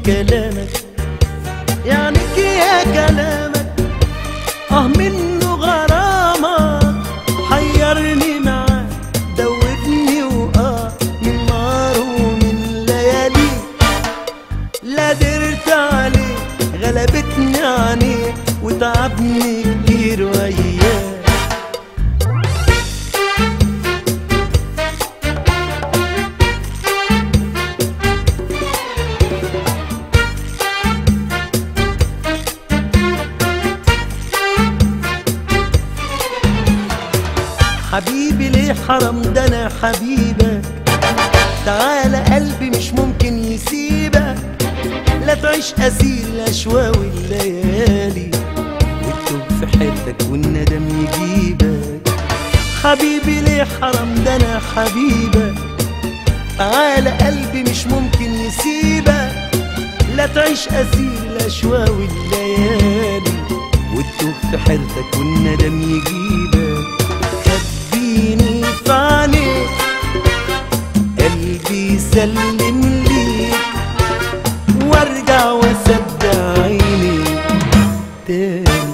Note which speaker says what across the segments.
Speaker 1: كلامك يعنيك يا كلامك اه منه غرامك حيرني معاك دوبني واه من نار ومن ليالي لا درت عليه غلبتني عينيك وتعبني كتير وياك حبيبي ليه حرام ده انا حبيبك تعالى قلبي مش ممكن يسيبك لا تعيش اسير الاشواق والليالي وتتوب في حيرتك والندم يجيبك حبيبي ليه حرام ده انا حبيبك تعالى قلبي مش ممكن يسيبك لا تعيش اسير الاشواق والليالي وتتوب في حيرتك والندم يجيبك خبيني في عينيك قلبي يسلم ليك وارجع واصدق عيني تاني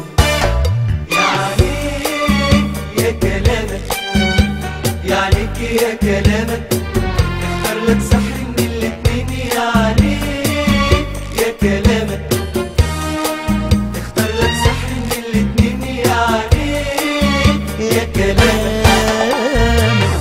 Speaker 2: يعنيك يا كلامك يعنيك يا كلامك اختار لك سحر من الاتنين يعنيك يا كلامك اختار لك سحر من الاتنين يعنيك يا كلامك
Speaker 1: كلامك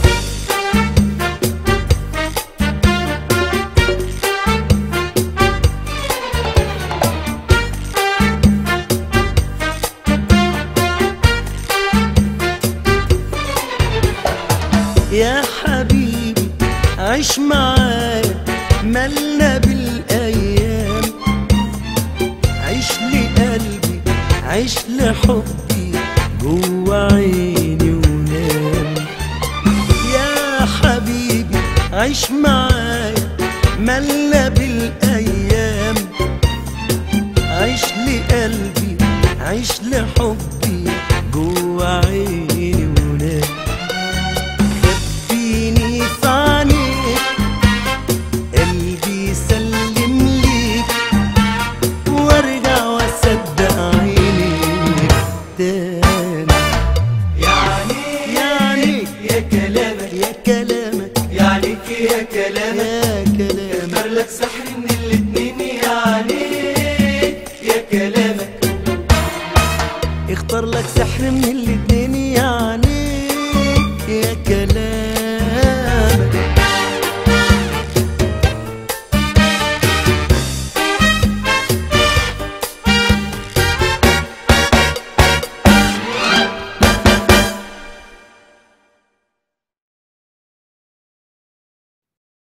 Speaker 1: يا حبيبي عيش معايا ملنا بالايام عيش لقلبي عيش لحبي جوا عيني ونام يا حبيبي عيش معايا ملنا بالايام عيش لقلبي عيش لحبي جوا عيني ونام خبيني في عينيك قلبي يسلم ليك وارجع واصدق عينيك تاني
Speaker 2: يعنيك
Speaker 1: يعنيك
Speaker 2: يا كلامك
Speaker 1: يا كلامك
Speaker 2: يعنيك يا كلامك
Speaker 1: يا كلامك
Speaker 2: اختار لك سحر من الاتنين يعنيك يا كلامك
Speaker 1: اختار لك سحر من الاتنين يعني يا كلامك